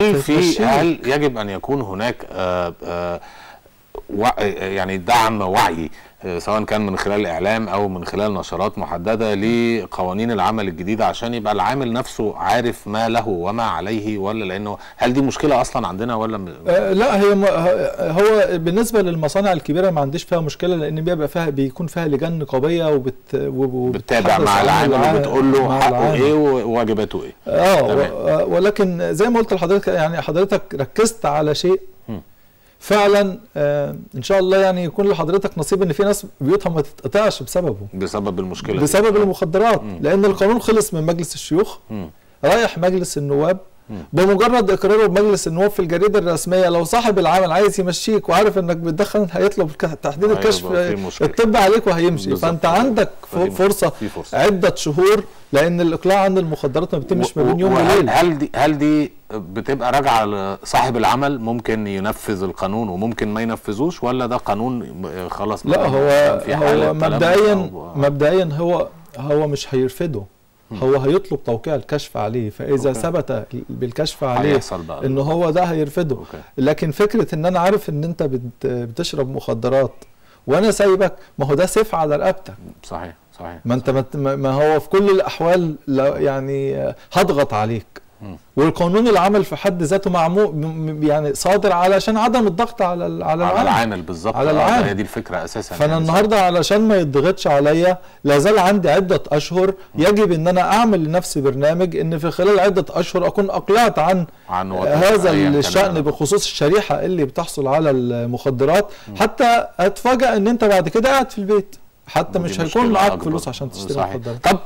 هل في تمشيك. هل يجب ان يكون هناك آه، آه، وع- يعني دعم وعي آه، سواء كان من خلال الاعلام او من خلال نشرات محدده لقوانين العمل الجديده عشان يبقى العامل نفسه عارف ما له وما عليه ولا لانه هل دي مشكله اصلا عندنا ولا م- آه، لا هي م- هو بالنسبه للمصانع الكبيره ما عنديش فيها مشكله لان بيبقى فيها بيكون فيها لجان نقابيه وبت وب- بتتابع وبتحدث مع عن العامل الع- وبتقول له مع حقه العامل. ايه وواجباته ايه اه تمام. و- آه، ولكن زي ما قلت لحضرتك يعني حضرتك ركزت على شيء مم. فعلا آه ان شاء الله يعني يكون لحضرتك نصيب ان في ناس بيوتها ما تتقطعش بسببه بسبب المشكله دي. بسبب المخدرات مم. لان القانون خلص من مجلس الشيوخ مم. رايح مجلس النواب مم. بمجرد اقراره بمجلس النواب في الجريده الرسميه لو صاحب العمل عايز يمشيك وعارف انك بتدخن هيطلب ك- تحديد هيبقى الكشف في مشكلة. الطب عليك وهيمشي بالظبط. فانت عندك ف- فدي فرصه في فرصة. عده شهور لان الاقلاع عن المخدرات ما بيتمش ما و- بين يوم وهل وليله هل دي هل دي بتبقى راجعه لصاحب العمل ممكن ينفذ القانون وممكن ما ينفذوش ولا ده قانون آه، خلاص لا مثلاً هو في حالة هو تلمس مبدئيا أو- مبدئيا هو هو مش هيرفضه هو هيطلب توقيع الكشف عليه فاذا أوكي. ثبت بالكشف عليه هيحصل بقى ان هو ده هيرفضه أوكي. لكن فكره ان انا عارف ان انت بت بتشرب مخدرات وانا سايبك ما هو ده سيف على رقبتك صحيح صحيح ما انت ما- ما ما هو في كل الاحوال لا- يعني آه، هضغط عليك مم. والقانون العمل في حد ذاته معمول م- يعني صادر علشان عدم الضغط على ال- على على العمل العامل بالظبط على آه، ده العامل. هي دي الفكره اساسا فانا يعني النهارده علشان ما يضغطش عليا لا زال عندي عده اشهر يجب ان انا اعمل لنفسي برنامج ان في خلال عده اشهر اكون اقلعت عن عن وضع هذا أياً كان الشأن ال- بخصوص الشريحة اللي بتحصل على المخدرات حتى اتفاجأ ان انت بعد كده قاعد في البيت حتى ودي مش مشكلة هيكون معاك أكبر. فلوس عشان تشتري صحيح. مخدرات طب